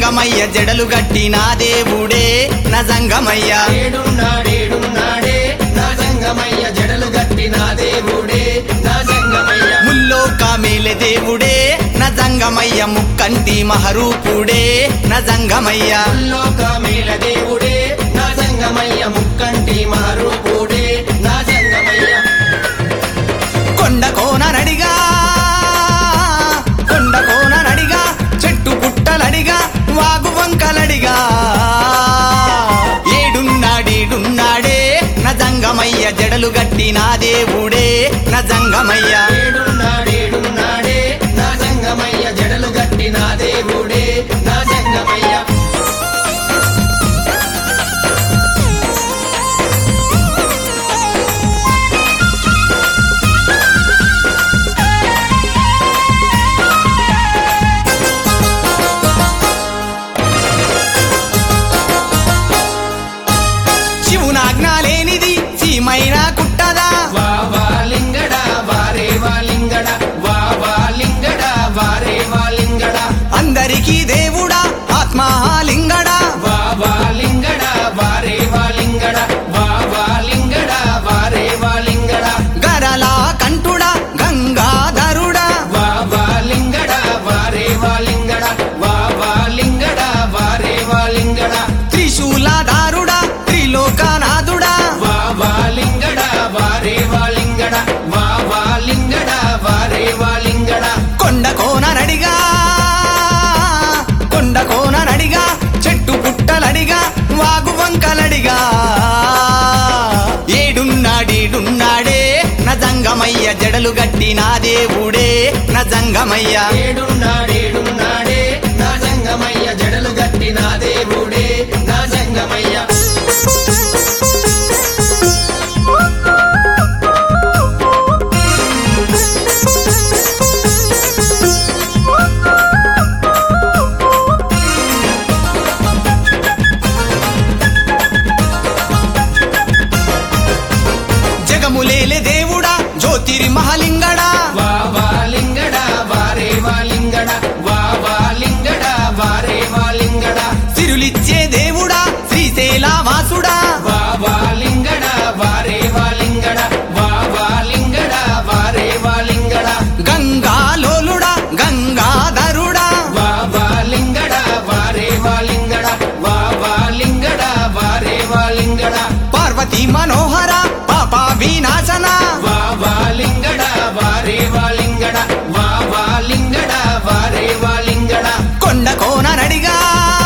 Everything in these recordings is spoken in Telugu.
జంగమయ్య జడలు గట్టిన దేవుడే నా జంగమయ్య ఏడున్నాడేడున్నాడే నా జంగమయ్య జడలు గట్టిన దేవుడే నా జంగమయ్య ముల్లోక మేలే దేవుడే నా జంగమయ్య ముక్కంటి మహరూపుడే నా జంగమయ్య లోక మేల దేవుడే నా జంగమయ్య ముక్కంటి మారూపుడే నా జంగమయ్య కొండ కోన నడిగా కొండ కోన నడిగా చెట్టు పుట్టలడిగా వాగు వంకలడిగా ఏడున్నాడేడున్నాడే నా జంగమయ్య జడలు గట్టిన దేవుడే నా జంగమయ్య ఏడున్నాడేడున్నాడే నా జంగమయ్య జడలు గట్టిన దేవుడే నా జంగమయ్య శివునాజ్ఞ లేనిది సీమైన కుట్టదా వా వా లింగడా వారే వా లింగడా వా వా లింగడా వారే వా లింగడా అందరికీ దేవుడా ఆత్మలింగడా వా వా లింగడా వారే వా లింగడా వా వా లింగడా వారే వా లింగడా గరలా కంటుడా గంగాధరుడా వా వా లింగడా వారే వా లింగడా వా వా లింగడా వారే వా లింగడా త్రిశూలధారుడా త్రిలోకనాథుడా వా వా లింగడా వారే వా లింగడా వా వా లింగడా వారే వా లింగడా కొండ కోన నడిగా కొండ కోన నడిగా చెట్టు పుట్టలడిగా వాగు వంకలడిగా ఏడున్నాడేడున్నాడే నా జంగమయ్య జడలు గట్టిన దేవుడే నా జంగమయ్య ఏడున్నాడేడున్నాడే నా జంగమయ్య జడలు గట్టిన దేవుడే నా జంగమయ్య జగములేలే దేవుడా జ్యోతిరి మహలింగడా వా వా లింగడా వారే వా లింగడా వా వా లింగడా వారే వా లింగడా సిరులిచ్చే దేవుడా శ్రీశైల వాసుడా వా వా లింగడా వారే వా లింగడా వా వా లింగడా వారే వా లింగడా గంగాలోలుడా గంగాధరుడా వా వా లింగడా వారే వా లింగడా వా వా లింగడా వారే వా లింగడా పార్వతీ మనోహర పాప వినాశన వా వా లింగడా వారే వా లింగడా వా వా లింగడా వారే వా లింగడా కొండ కోన నడిగా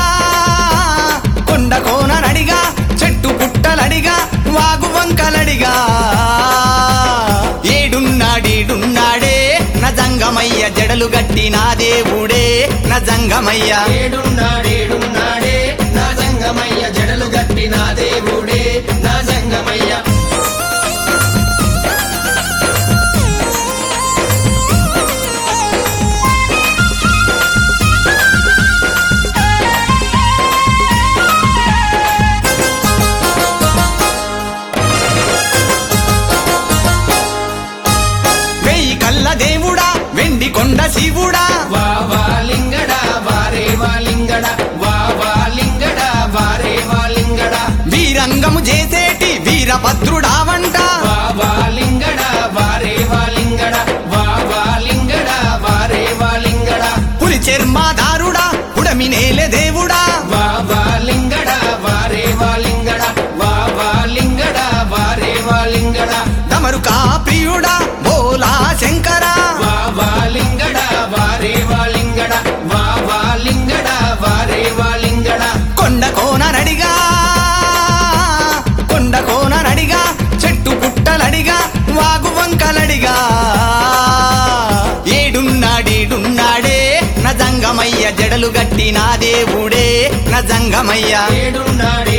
కొండ కోన నడిగా చెట్టు పుట్టలడిగా వాగు వంకలడిగా ఏడున్నాడేడున్నాడే నా జంగమయ్య జడలు గట్టిన దేవుడే నా జంగమయ్య ఏడున్నాడేడున్నాడే నా జంగమయ్య జడలు గట్టిన దేవుడే నా జంగమయ్య వెయ్యి కళ్ళ దేవుడా వెండి కొండ శివుడా వా వా లింగడా వారే వా లింగడా వా వా లింగడా వారే వా లింగడా వీరంగము చేసేటి వీరభద్రుడా వంట వా వా లింగడా వారే వా లింగడా వా వా లింగడా వారే వా లింగడా పులి చర్మాదారుడా ఉడమి నేలే దేవుడా వా వా లింగడా వారే వా లింగడా వా వా లింగడా వారే వా లింగడా డమరుకా ప్రియుడా బోలా శంకరా వా వా లింగడా వారే వా లింగడా వా వా లింగడా వారే వా లింగడా కొండ కోన నడిగా కొండ కోన నడిగా చెట్టు పుట్టలడిగా వాగు వంకలడిగా ఏడున్నాడేడున్నాడే నా జంగమయ్య జడలు గట్టిన దేవుడే నా జంగమయ్య ఏడున్నాడే